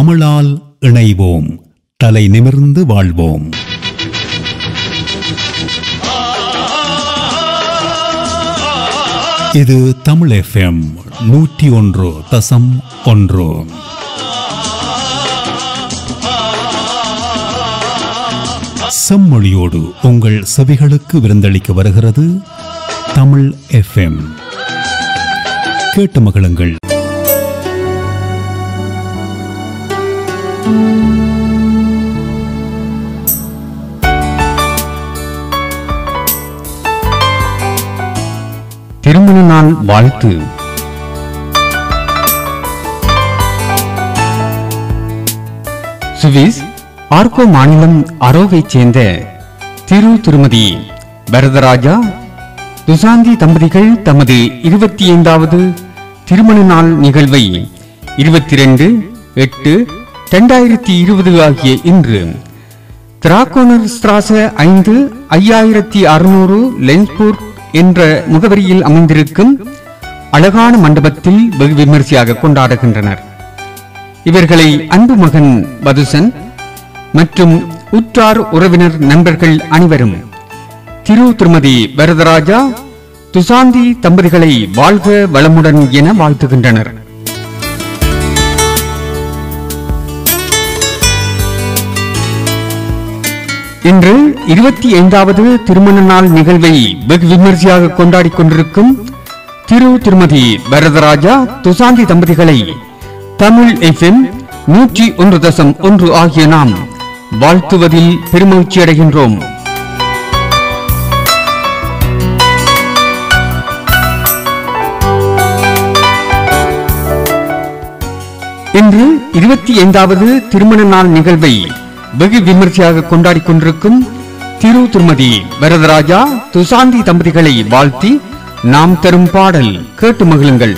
தமிழால் இணைவோம் தலை நிமிர்ந்து வாழ்வோம் இது தமிழ் எஃப்எம் நூற்றி ஒன்று தசம் ஒன்று செம்மொழியோடு உங்கள் செவிகளுக்கு விருந்தளிக்க வருகிறது தமிழ் எஃப்எம் கேட்டு மகிழுங்கள் திருமண நாள் வாழ்த்து சுவிஸ் ஆர்கோ மாநிலம் அரோவைச் சேர்ந்த திரு திருமதி வரதராஜா துசாந்தி தம்பதிகள் தமது இருபத்தி ஐந்தாவது திருமண நாள் நிகழ்வை இருபத்தி ரெண்டு எட்டு இரண்டாயிரத்தி இருபது ஆகிய இன்று திராக்கோனர் ஸ்திராச ஐந்து ஐயாயிரத்தி அறுநூறு லென்ஸ்பூர்க் என்ற முகவரியில் அமைந்திருக்கும் அழகான மண்டபத்தில் வெகு விமரிசையாக கொண்டாடுகின்றனர் இவர்களை அன்பு மகன் வதுசன் மற்றும் உற்றார் உறவினர் நண்பர்கள் அனைவரும் திரு திருமதி வரதராஜா துசாந்தி தம்பதிகளை வாழ்க வளமுடன் என வாழ்த்துகின்றனர் இன்று இருபத்தி ஐந்தாவது திருமண நாள் நிகழ்வை வெகு விமரிசையாக கொண்டாடிக் கொண்டிருக்கும் திரு திருமதி வரதராஜா துசாந்தி தம்பதிகளை தமிழ் எஃப்எம் நூற்றி ஒன்று தசம் ஒன்று ஆகிய நாம் வாழ்த்துவதில் பெருமகிழ்ச்சி அடைகின்றோம் இன்று இருபத்தி ஐந்தாவது திருமண நாள் நிகழ்வை வெகு விமர்சையாக கொண்டாடிக் கொண்டிருக்கும் திரு திருமதி வரதராஜா துசாந்தி தம்பதிகளை வாழ்த்தி நாம் தரும் பாடல் கேட்டு மகிழுங்கள்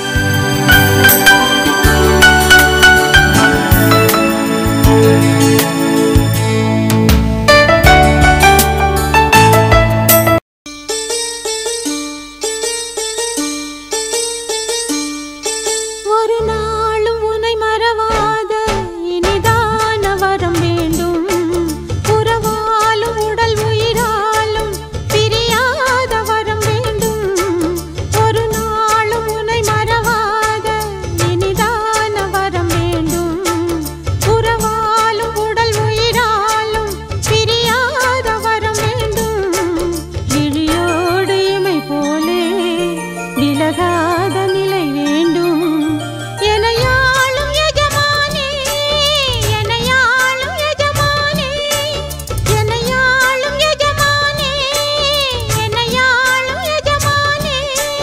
ஒரு நாளும் உன்னை மறவாத இனிதான வரம் வேண்டும் உறவாலும் உடல் உயிராலும் பிரியாத வரம் வேண்டும் ஒரு நாளும் உன்னை மறவாத இனிதான வரம் வேண்டும் உறவாலும் உடல் உயிராலும் பிரியாத வரம் வேண்டும் விழியோடு இமை போலே விலகாத நிலை வேண்டும் எனையாளும் எஜமானே எனையாளும் எஜமானே எனையாளும் எஜமானே எனையாளும் எஜமானே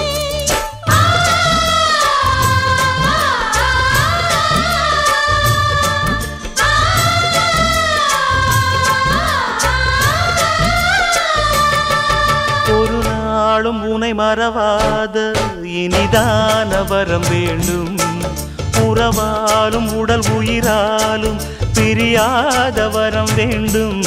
ஒரு நாளும் உனை மறவாத இனிதான வரம் வேண்டும் உறவாலும் உடல் உயிராலும் பிரியாத வரம் வேண்டும்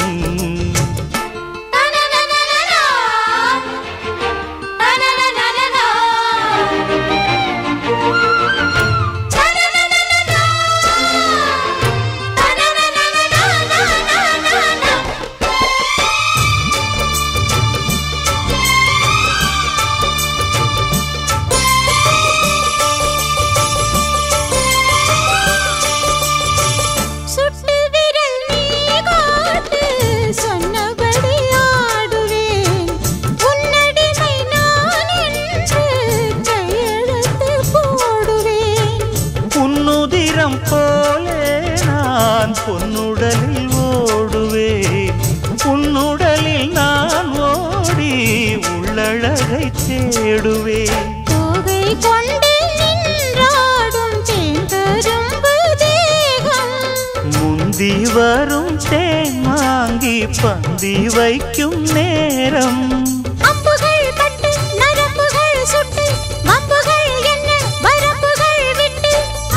சுட்டு விரல் நீ காட்டு சொன்னபடி ஆடுவேன் உன்னடிமை நான் என்று கையெழுத்து போடுவேன் உன்னுதிரம் போலே நான் பொன்னுடலில் ஓடுவேன் உன்னுடலில் நான் ஓடி உள்ளழகை தேடுவேன் தோகை கொண்டு நின்றாடும் தேங்கரும்பு தேகம் முந்தி வரும் தேன் வாங்கி பந்தி வைக்கும் நேரம் அம்புகள் பட்டு நரம்புகள் சுட்டு வம்புகள் என்ன வரம்புகள் விட்டு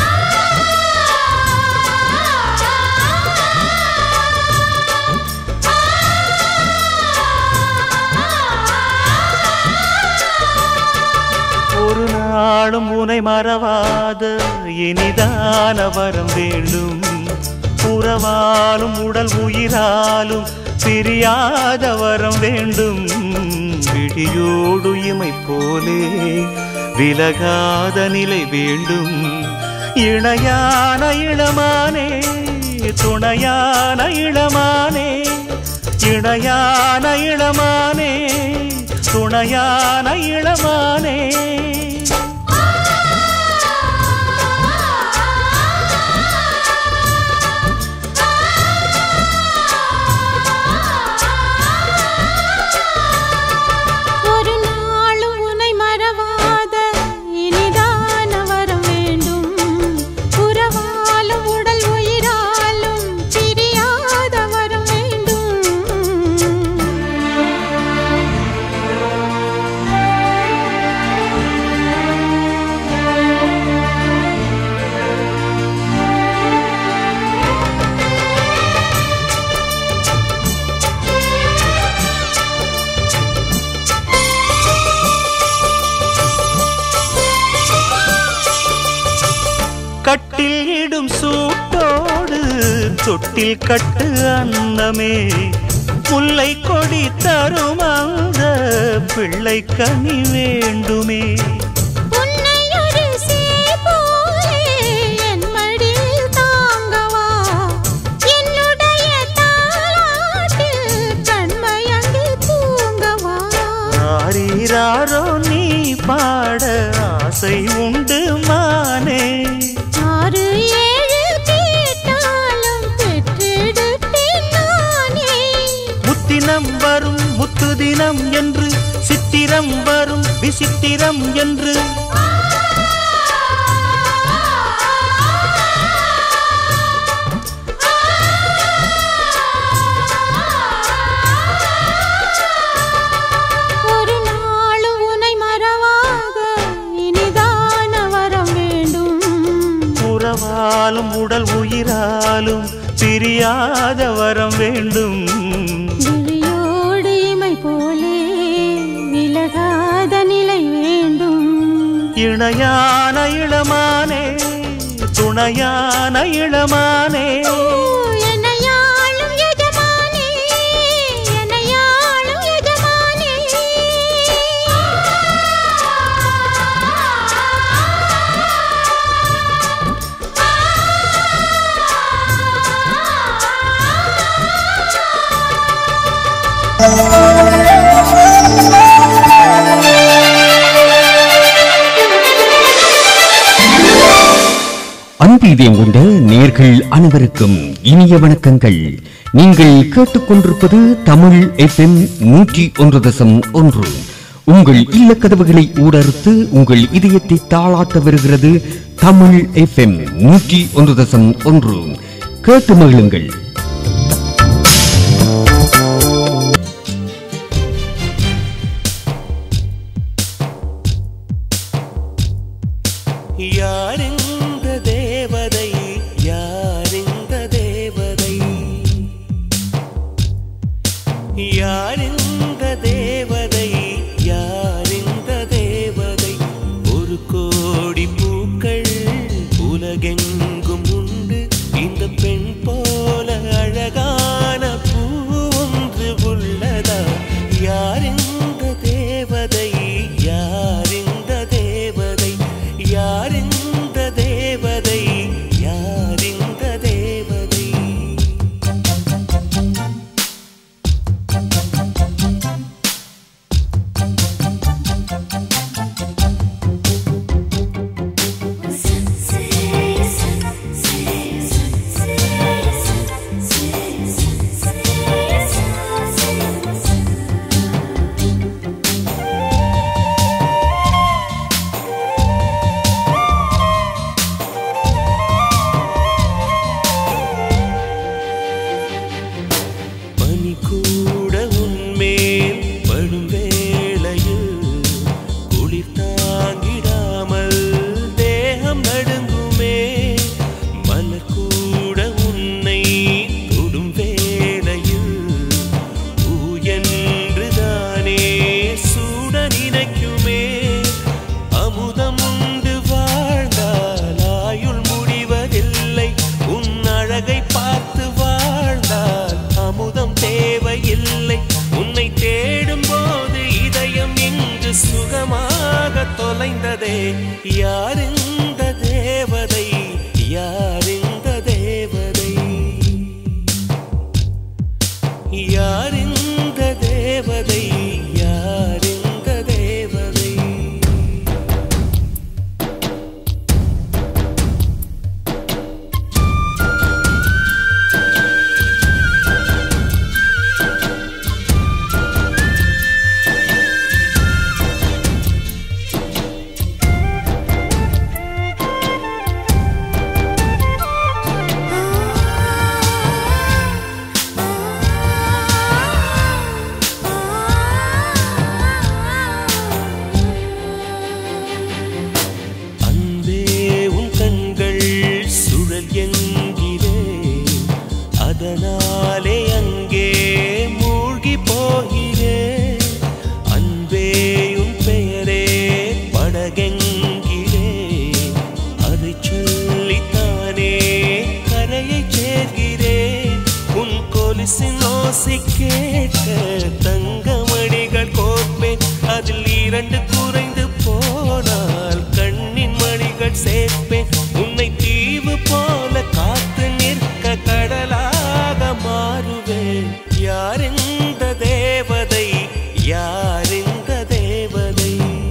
ஒரு நாளும் உனை மறவாத இனிதான வரம் வேண்டும் உறவாலும் உடல் உயிராலும் பிரியாத வரம் வேண்டும் விடியோடு இமை போலே விலகாத நிலை வேண்டும் இணையான இளமானே துணையான இளமானே இணையான இளமானே துணையான இளமானே ஒரு நாளும் உன்னை மறவாத இனிதான வரம் வேண்டும் உறவாலும் உடல் உயிராலும் பிரியாத வரம் வேண்டும் கட்டில் இடும் சூட்டோடு தொட்டில் கட்டு அன்னமே முல்லை கொடி தரும் அந்த பிள்ளை கனி வேண்டுமே உன்னை ஒரு சேய் போலே என் மடியில் தாங்கவா என்னுடைய தாலாட்டில் கண்மயங்கி தூங்கவா ஆரீராரோ நீ பாட ஆசை உண்டு மானே ஆறு ஏழு கேட்டாலும் பெற்றெடுப்பேன் நானே முத்தினம் வரும் முத்து தினம் என்று சித்திரம் வரும் விசித்திரம் என்று ஒரு நாளும் உன்னை மறவாத இனிதான வரம் வேண்டும் உறவாலும் உடல் உயிராலும் பிரியாத வரம் வேண்டும் விழியோடு இமை போலே விலகாத நிலை வேண்டும் இணையான இளமானே துணையான இளமானே ஓ, என்னையாளும் எஜமானே, என்னையாளும் எஜமானே. அன்பீதியம் கொண்ட நேர்கள் அனைவருக்கும் இனிய வணக்கங்கள் நீங்கள் கேட்டுக்கொண்டிருப்பது தமிழ் எஃப்எம் நூற்றி ஒன்று தசம் ஒன்று உங்கள் இல்ல கதவுகளை ஊடறுத்து உங்கள் இதயத்தை தாளாட்ட வருகிறது தமிழ் எஃப்எம் நூற்றி ஒன்று தசம் ஒன்று கேட்டு மகிழுங்கள் யாரிந்த தேவதை யாரிந்த தேவதை யாரிந்த தேவதை யாரிந்த தேவதை ஒரு கோடி பூக்கள் உலகெங்கும் உண்டு இந்த பெண் போல அழகான பூ ஒன்று உள்ளதா யாரிந்த தேவதை யாரிந்த தேவதை யாரிந்த தேவதை யாரிந்த தேவதை பனி கூட உன்மேல் படும் வேளையில் குளிர் தாங்கிடாமல் தேகம் நடுங்குமே மலர் கூட உன்னை தொடும் வேளையில் பூ என்றுதானே சூட நினைக்குமே அமுதம் உண்டு வாழ்ந்தால் ஆயுள் முடிவதில்லை உன் அழகை பார்த்து அலைந்ததே யார் இந்த தேவதை யார் இந்த தேவதை யார் இந்த தேவதை யார் இந்த தேவதை அன்பே உன் கண்கள் சுழல் என்கிறே அதனாலே அங்கே மூழ்கி போகிறே அன்பே உன் பெயரே படகெங்கிறே அதை சொல்லித்தானே கரையை சேர்கிறேன் உன் கொலுசின் ஓசை கேட்க தங்கமணிகள் கோர்ப்பேன் அதில் இரண்டு குறைந்து போனால் கண்ணின் மணிகள் சேர்ப்பேன் உன்னை தீவு போல காத்து நிற்க கடலாக மாறுவேன் யார் இந்த தேவதை யார் இந்த தேவதை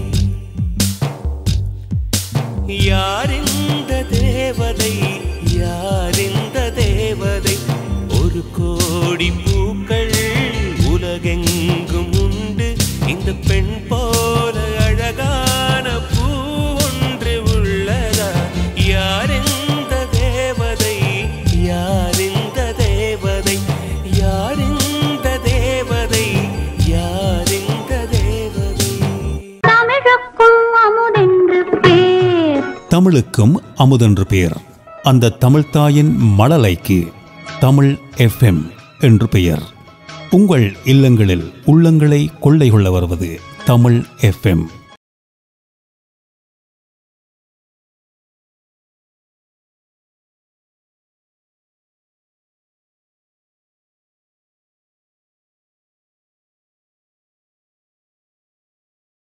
யார் இந்த தேவதை யார் இந்த தேவதை ஒரு கோடி பூக்கள் உலகெங்கும் உண்டு இந்த பெண் போல அழகான பூ ஒன்று உள்ளதா யார் இந்த தேவதை யார் இந்த தேவதை யார் இந்த தேவதை யார் இந்த தேவதை தமிழுக்கும் அமுதென்று பேர் தமிழுக்கும் அமுதென்று பெயர் அந்த தமிழ்த்தாயின் மழலைக்கு தமிழ் எஃப்எம் என்று பெயர் உங்கள் இல்லங்களில் உள்ளங்களை கொள்ளை கொள்ள வருவது தமிழ் எஃப்எம்